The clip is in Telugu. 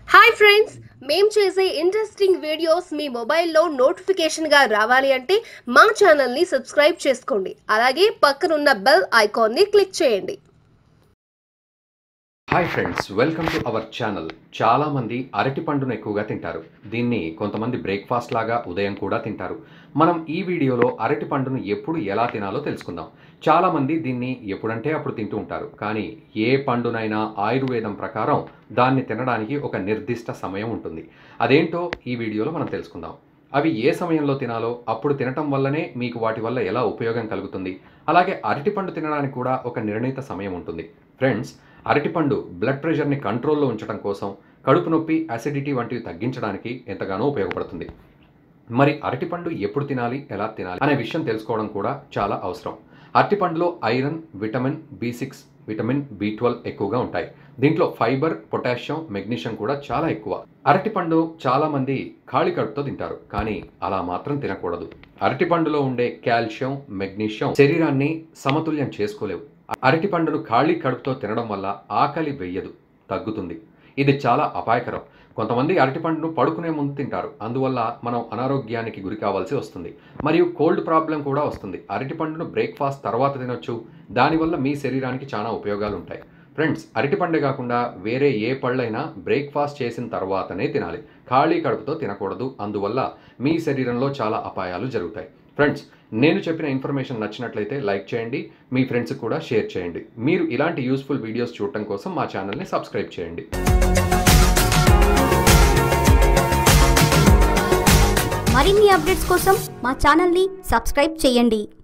హాయ్ ఫ్రెండ్స్ మేం చేసే ఇంట్రెస్టింగ్ వీడియోస్ మీ మొబైల్లో నోటిఫికేషన్గా రావాలి అంటే మా ఛానల్ని సబ్స్క్రైబ్ చేసుకోండి అలాగే పక్కనున్న బెల్ ఐకాన్ని క్లిక్ చేయండి hi friends welcome to our channel చాలామంది అరటి పండును ఎక్కువగా తింటారు దీన్ని కొంతమంది బ్రేక్ఫాస్ట్ లాగా ఉదయం కూడా తింటారు మనం ఈ వీడియోలో అరటి పండును ఎప్పుడు ఎలా తినాలో తెలుసుకుందాం చాలామంది దీన్ని ఎప్పుడంటే అప్పుడు తింటూ ఉంటారు కానీ ఏ పండునైనా ఆయుర్వేదం ప్రకారం దాన్ని తినడానికి ఒక నిర్దిష్ట సమయం ఉంటుంది అదేంటో ఈ వీడియోలో మనం తెలుసుకుందాం అవి ఏ సమయంలో తినాలో అప్పుడు తినటం వల్లనే మీకు వాటి వల్ల ఎలా ఉపయోగం కలుగుతుంది అలాగే అరటిపండు తినడానికి కూడా ఒక నిర్ణీత సమయం ఉంటుంది ఫ్రెండ్స్ అరటిపండు బ్లడ్ ప్రెషర్ని కంట్రోల్లో ఉంచడం కోసం కడుపు నొప్పి అసిడిటీ వంటివి తగ్గించడానికి ఎంతగానో ఉపయోగపడుతుంది మరి అరటిపండు ఎప్పుడు తినాలి ఎలా తినాలి అనే విషయం తెలుసుకోవడం కూడా చాలా అవసరం అరటిపండులో iron vitamin B six vitamin B twelve ఎక్కువగా ఉంటాయి దీంట్లో ఫైబర్ పొటాషియం మెగ్నీషియం కూడా చాలా ఎక్కువ అరటిపండు చాలా మంది ఖాళీ కడుపుతో తింటారు కానీ అలా మాత్రం తినకూడదు అరటిపండులో ఉండే కాల్షియం మెగ్నీషియం శరీరాన్ని సమతుల్యం చేసుకోలేవు అరటి పండును ఖాళీ కడుపుతో తినడం వల్ల ఆకలి వెయ్యదు తగ్గుతుంది ఇది చాలా అపాయకరం కొంతమంది అరటిపండును పడుకునే ముందు తింటారు అందువల్ల మనం అనారోగ్యానికి గురి కావాల్సి వస్తుంది మరియు కోల్డ్ ప్రాబ్లం కూడా వస్తుంది అరటిపండును బ్రేక్ఫాస్ట్ తర్వాత తినొచ్చు దానివల్ల మీ శరీరానికి చాలా ఉపయోగాలు ఉంటాయి ఫ్రెండ్స్ అరటిపండే కాకుండా వేరే ఏ పళ్ళైనా బ్రేక్ఫాస్ట్ చేసిన తర్వాతనే తినాలి ఖాళీ కడుపుతో తినకూడదు అందువల్ల మీ శరీరంలో చాలా అపాయాలు జరుగుతాయి ఫ్రెండ్స్ నేను చెప్పిన ఇన్ఫర్మేషన్ నచ్చినట్లయితే లైక్ చేయండి మీ ఫ్రెండ్స్కి కూడా షేర్ చేయండి మీరు ఇలాంటి యూస్ఫుల్ వీడియోస్ చూడటం కోసం మా ఛానల్ని సబ్స్క్రైబ్ చేయండి మరిన్ని అప్డేట్స్ కోసం మా ఛానల్ని సబ్స్క్రైబ్ చేయండి